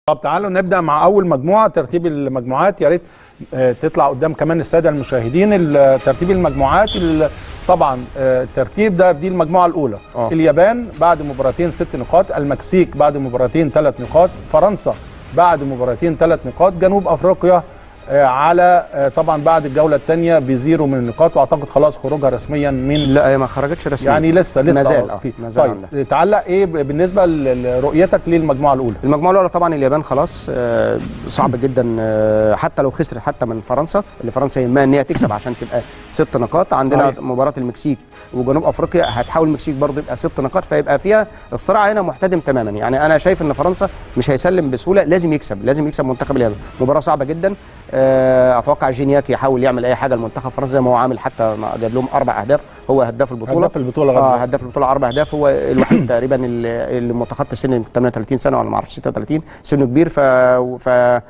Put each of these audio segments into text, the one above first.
طب تعالوا نبدا مع اول مجموعه ترتيب المجموعات يا ريت آه، تطلع قدام كمان الساده المشاهدين ال- ترتيب المجموعات ال- طبعا آه، الترتيب ده دي المجموعه الاولى آه. اليابان بعد مباراتين ست نقاط المكسيك بعد مباراتين ثلاث نقاط فرنسا بعد مباراتين ثلاث نقاط جنوب افريقيا آه، على آه، طبعا بعد الجوله الثانيه بزيرو من النقاط واعتقد خلاص خروجها رسميا من لا هي ما خرجتش رسميا يعني لسه لسه ما زال آه، اه في ما زال طيب عندها. تعلق ايه ب- بالنسبه ل- لرؤيتك للمجموعه الاولى المجموعه الاولى طبعا اليابان خلاص آه، صعب جدا آه، حتى لو خسر حتى من فرنسا اللي فرنسا يهمها ان هي تكسب عشان تبقى ست نقاط عندنا صحيح. مباراه المكسيك وجنوب افريقيا هتحاول المكسيك برضه يبقى ست نقاط فيبقى فيها الصراع هنا محتدم تماما يعني انا شايف ان فرنسا مش هيسلم بسهوله لازم يكسب لازم يكسب منتخب اليابان مباراه صعبه جدا آه، اتوقع جينياك يحاول يعمل اي حاجه لمنتخب فرنسا زي ما هو عامل حتى ما جاب لهم اربع اهداف هو هداف البطوله هداف البطوله اه غدا هداف البطوله اربع اهداف هو الوحيد تقريبا اللي اللي متخطى السن 38 سنه ولا ما اعرفش 36 سنه كبير ف ف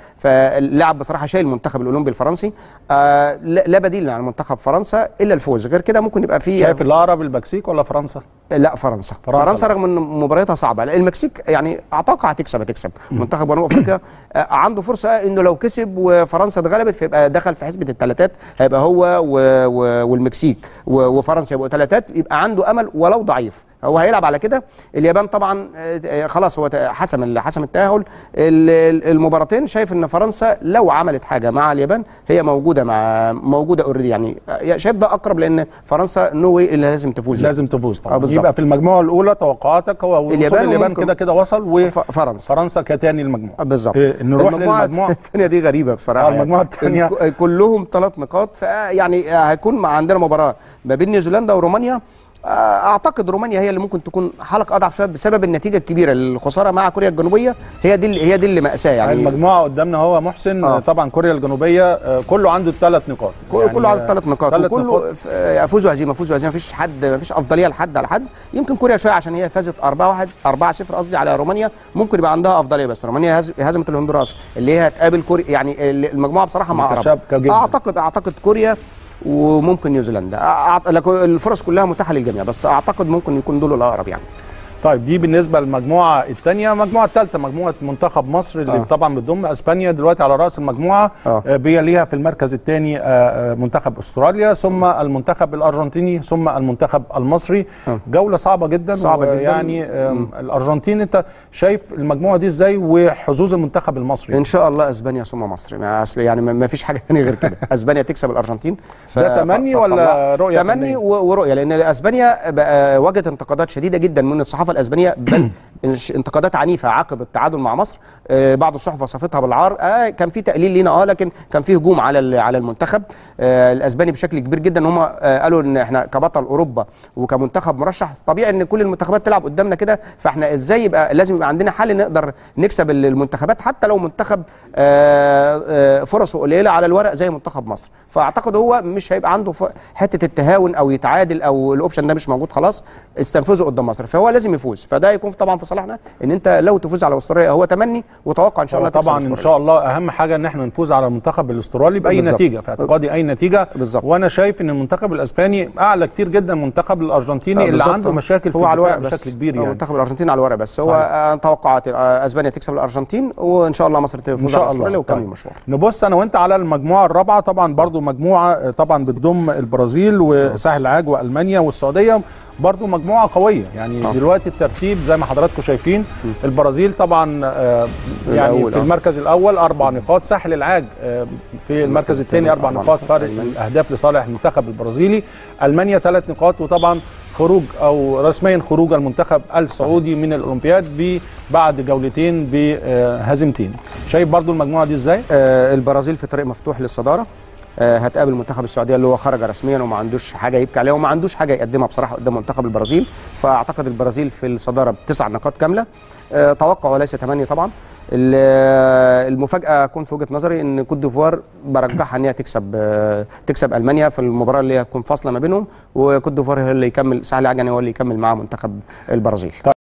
فاللاعب بصراحه شايل المنتخب الاولمبي الفرنسي آه لا لا بديل عن منتخب فرنسا الا الفوز غير كده ممكن يبقى في شايف الاقرب المكسيك ولا فرنسا؟ لا فرنسا فرنسا فرنسا, بقى. رغم ان مبارياتها صعبه لا، المكسيك يعني اتوقع هتكسب هتكسب منتخب جنوب افريقيا آه، عنده فرصه انه لو كسب وفرنسا اتغلبت فيبقى دخل في حسبه الثلاثات هيبقى هو و... و... والمكسيك و... وفرنسا يبقوا ثلاثات يبقى عنده امل ولو ضعيف هو هيلعب على كده اليابان طبعا آه، آه، خلاص هو ت- حسم ال- حسم التاهل ال- ال- المباراتين شايف ان فرنسا لو عملت حاجه مع اليابان هي موجوده مع موجوده اوريدي يعني آه، شايف ده اقرب لان فرنسا نو واي اللي لازم تفوز لازم تفوز طبعا آه، بالظبط. يبقى في المجموعه الاولى توقعاتك هو وصول اليابان اليابان وممكن- كده كده وصل ف- فرنسا وفرنسا كتاني المجموعه بالظبط إيه، نروح للمجموعه الثانيه دي غريبه بصراحه آه، المجموعة يعني. التانية. الك- كلهم ثلاث نقاط فيعني هيكون مع عندنا مباراه ما بين نيوزيلندا ورومانيا آه، اعتقد رومانيا هي اللي ممكن تكون حلقه اضعف شويه بسبب النتيجه الكبيره الخساره مع كوريا الجنوبيه هي دي اللي- هي دي اللي ماساه يعني يعني المجموعه قدامنا هو محسن آه. آه. طبعا كوريا الجنوبيه آه، كله عنده ثلاث نقاط كل- كله على ثلاث نقاط ثلاث وكله نقاط. ف- آه، فوز وهزيمه فوز وهزيمه مفيش حد مفيش افضليه لحد على حد يمكن كوريا شويه عشان هي فازت 4 1 4 0 قصدي على رومانيا ممكن يبقى عندها افضليه بس رومانيا هز- هزمت الهندوراس اللي هي هتقابل كوريا يعني ال- المجموعه بصراحه مع متشابكة جداً. اعتقد اعتقد كوريا وممكن نيوزيلندا أع- لكن الفرص كلها متاحه للجميع بس اعتقد ممكن يكون دول الاقرب يعني طيب دي بالنسبه للمجموعه الثانيه المجموعه الثالثه مجموعه منتخب مصر اللي آه. آه. طبعا بتضم اسبانيا دلوقتي على راس المجموعه آه. آه. بيليها في المركز الثاني منتخب استراليا ثم المنتخب الارجنتيني ثم المنتخب المصري آه. جوله صعبه جدا صعبة جداً. يعني الارجنتين انت شايف المجموعه دي ازاي وحظوظ المنتخب المصري ان شاء الله اسبانيا ثم مصر ما اصل يعني ما ما فيش حاجه ثانيه غير كده اسبانيا تكسب الارجنتين ف- ده تمني ف- ولا فطلع- رؤية تمني فنية؟ و- ورؤيه لان اسبانيا بقى واجهت انتقادات شديده جدا من الصحافه الاسبانيه بل الش- انتقادات عنيفه عقب التعادل مع مصر آه، بعض الصحف وصفتها بالعار آه كان في تقليل لينا اه لكن كان في هجوم على ال- على المنتخب آه الاسباني بشكل كبير جدا هم آه قالوا ان احنا كبطل اوروبا وكمنتخب مرشح طبيعي ان كل المنتخبات تلعب قدامنا كده فاحنا ازاي يبقى لازم يبقى عندنا حل نقدر نكسب ال- المنتخبات حتى لو منتخب آه، آه، فرصه قليله على الورق زي منتخب مصر فاعتقد هو مش هيبقى عنده ف- حته التهاون او يتعادل او الاوبشن ده مش موجود خلاص استنفذه قدام مصر فهو لازم يفوز فده هيكون طبعا في صالحنا ان انت لو تفوز على استراليا هو تمني وتوقع ان شاء هو الله تكسب طبعا ان أستراليا. شاء الله اهم حاجه ان احنا نفوز على المنتخب الاسترالي باي بالظبط. نتيجه في اعتقادي اي نتيجه بالظبط. وانا شايف ان المنتخب الاسباني اعلى كتير جدا من المنتخب الارجنتيني آه، اللي بالظبط. عنده مشاكل في هو على الدفاع الورق بس بشكل كبير هو يعني منتخب الارجنتين على الورق بس هو صحيح. آه، توقعاتي آه، اسبانيا تكسب الارجنتين وان شاء الله مصر ان تفوز شاء على الله استراليا وكمل طيب. المشوار نبص انا وانت على المجموعه الرابعه طبعا برضو مجموعه آه، طبعا بتضم البرازيل وساحل العاج والمانيا والسعوديه برضو مجموعه قويه يعني آه. دلوقتي الترتيب زي ما حضراتكم شايفين البرازيل طبعا آه، يعني الأول، في آه. المركز الاول اربع نقاط ساحل العاج آه، في المركز الثاني اربع أربع نقاط نقاط. فارق ألمانيا. الاهداف لصالح المنتخب البرازيلي المانيا ثلاث نقاط وطبعا خروج او رسميا خروج المنتخب السعودي من الاولمبياد ب- بعد جولتين بهزيمتين شايف برضو المجموعه دي ازاي آه، البرازيل في طريق مفتوح للصداره آه، هتقابل منتخب السعوديه اللي هو خرج رسميا وما عندوش حاجه يبكي عليها وما عندوش حاجه يقدمها بصراحه قدام منتخب البرازيل فاعتقد البرازيل في الصداره بتسع نقاط كامله آه، توقع وليس تمني طبعا ال- آه، المفاجاه اكون في وجهه نظري ان كوت ديفوار برجحها ان هي تكسب آه، تكسب المانيا في المباراه اللي هتكون فاصله ما بينهم وكوت ديفوار هي اللي يكمل سهل عجني هو اللي يكمل مع منتخب البرازيل